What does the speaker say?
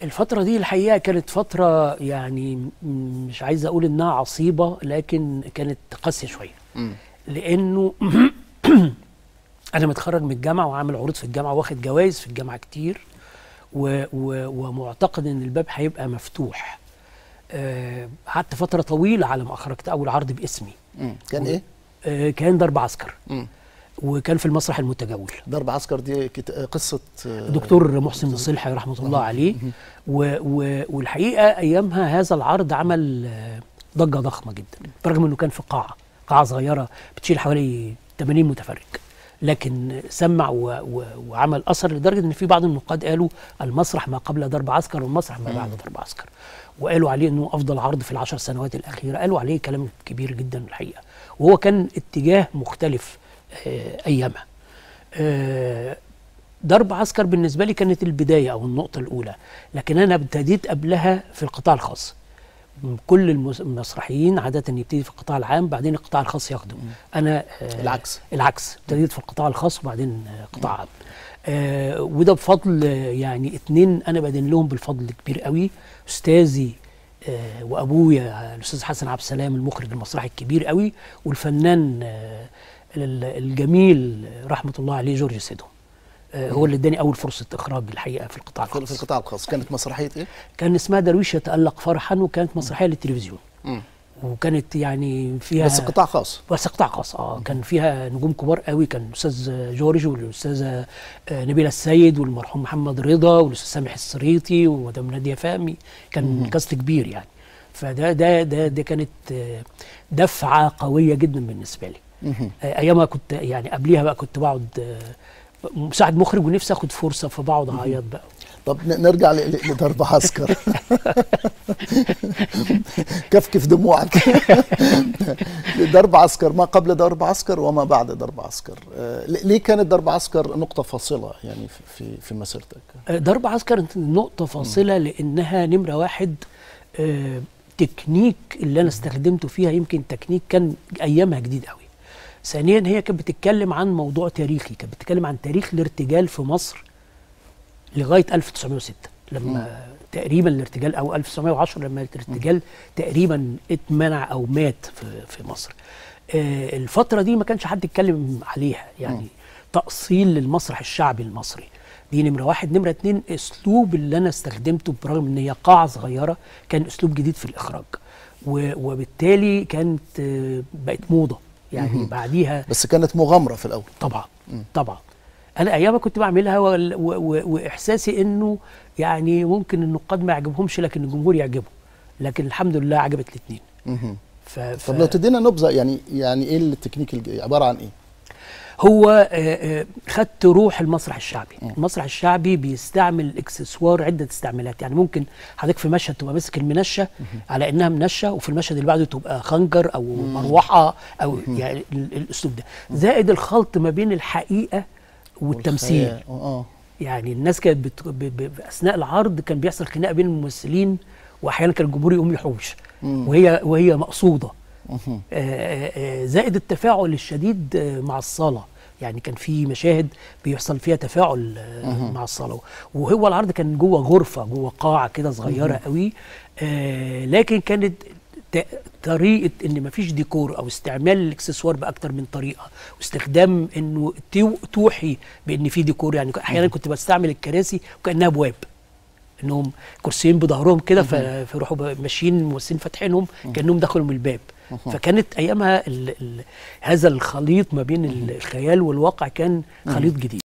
الفترة دي الحقيقة كانت فترة يعني م- مش عايز أقول إنها عصيبة لكن كانت قاسية شوية مم. لأنه أنا متخرج من الجامعة وعامل عروض في الجامعة واخد جوائز في الجامعة كتير و و ومعتقد إن الباب هيبقى مفتوح آه، قعدت فترة طويلة على ما أخرجت أول عرض باسمي مم. كان ايه؟ آه، كان ضرب عسكر مم. وكان في المسرح المتجول ضرب عسكر دي كت... قصه آه، دكتور محسن نصيحي رحمه الله عليه و و والحقيقه ايامها هذا العرض عمل آه، ضجه ضخمه جدا برغم انه كان في قاعه قاعه صغيره بتشيل حوالي 80 متفرج لكن سمع و و وعمل اثر لدرجه ان في بعض النقاد قالوا المسرح ما قبل ضرب عسكر والمسرح ما بعد ضرب عسكر وقالوا عليه انه افضل عرض في العشر سنوات الاخيره قالوا عليه كلام كبير جدا الحقيقه وهو كان اتجاه مختلف آه، ايامها آه، ضرب عسكر بالنسبة لي كانت البداية أو النقطة الأولى لكن أنا ابتديت قبلها في القطاع الخاص م- كل المس- المسرحيين عادة يبتدي في القطاع العام بعدين القطاع الخاص يخدم أنا آه العكس. العكس ابتديت في القطاع الخاص وبعدين آه قطاع عام آه وده بفضل آه، يعني اتنين أنا بدين لهم بالفضل كبير قوي أستاذي آه وأبويا الأستاذ حسن عبد السلام المخرج المسرحي الكبير قوي والفنان آه ال- الجميل آه، رحمة الله عليه جورج سيدو آه، هو اللي اداني اول فرصه اخراج الحقيقه في القطاع في في الخاص القطاع الخاص كانت مسرحيه ايه؟ كان اسمها درويش يتالق فرحا وكانت مسرحيه للتلفزيون مم. وكانت يعني فيها بس قطاع خاص بس قطاع خاص اه كان فيها نجوم كبار قوي كان الاستاذ جورج والاستاذه آه، نبيله السيد والمرحوم محمد رضا والاستاذ سامح السريطي ومدام ناديه فهمي كان كاست كبير يعني فده ده ده ده كانت آه، دفعه قويه جدا بالنسبه لي مهم. آه، ايامها كنت يعني قبليها بقى كنت بقعد آه، مساعد مخرج ونفسي اخد فرصه فبقعد اعيط بقى طب ن- نرجع ل- ل- لضرب عسكر كفكف دموعك ضرب عسكر ما قبل ضرب عسكر وما بعد ضرب عسكر آه، ل- ليه كانت ضرب عسكر نقطة فاصلة يعني في- في في مسيرتك آه، ضرب عسكر نقطة فاصلة لأنها نمرة واحد آه، تكنيك اللي أنا استخدمته فيها يمكن تكنيك كان أيامها جديد قوي ثانيا هي كانت بتتكلم عن موضوع تاريخي كانت بتتكلم عن تاريخ الارتجال في مصر لغاية 1906 لما تقريبا الارتجال أو 1910 لما الارتجال تقريبا اتمنع أو مات في, في مصر آه، الفترة دي ما كانش حد يتكلم عليها يعني تأصيل للمسرح الشعبي المصري دي نمرة واحد نمرة اتنين اسلوب اللي انا استخدمته برغم ان هي قاعة صغيرة كان اسلوب جديد في الاخراج و- وبالتالي كانت آه، بقت موضة يعني بعديها بس كانت مغامرة في الأول طبعا طبعا انا ايامها كنت بعملها وال- و- و- واحساسي انه يعني ممكن النقاد ما يعجبهمش لكن الجمهور يعجبه لكن الحمد لله عجبت الاثنين مهم. ف... ف... طب لو تدينا نبذة يعني يعني ايه التكنيك الج- عبارة عن ايه؟ هو آه، آه، خدت روح المسرح الشعبي المسرح الشعبي بيستعمل اكسسوار عده استعمالات يعني ممكن حضرتك في مشهد تبقى ماسك المنشه على انها منشه وفي المشهد اللي بعده تبقى خنجر او مروحه او يعني ال- الاسلوب ده زائد الخلط ما بين الحقيقه والتمثيل والخيال. اه يعني الناس كانت بت... ب... ب... اثناء العرض كان بيحصل خناقه بين الممثلين واحيانا كان الجمهور يقوم يحوش وهي وهي مقصوده مهم. آه، آه، زائد التفاعل الشديد آه، مع الصلاة يعني كان في مشاهد بيحصل فيها تفاعل آه، مع الصلاة وهو العرض كان جوه غرفة جوه قاعة كده صغيرة قوي آه، لكن كانت ت- طريقة ان مفيش ديكور او استعمال الاكسسوار باكتر من طريقة واستخدام انه تو- توحي بان في ديكور يعني احيانا كنت بستعمل الكراسي وكانها ابواب انهم كرسيين بظهرهم كده ف- فيروحوا ب- ماشيين الممثلين فاتحينهم كانهم دخلوا من الباب فكانت ايامها ال ال هذا الخليط ما بين الخيال والواقع كان خليط جديد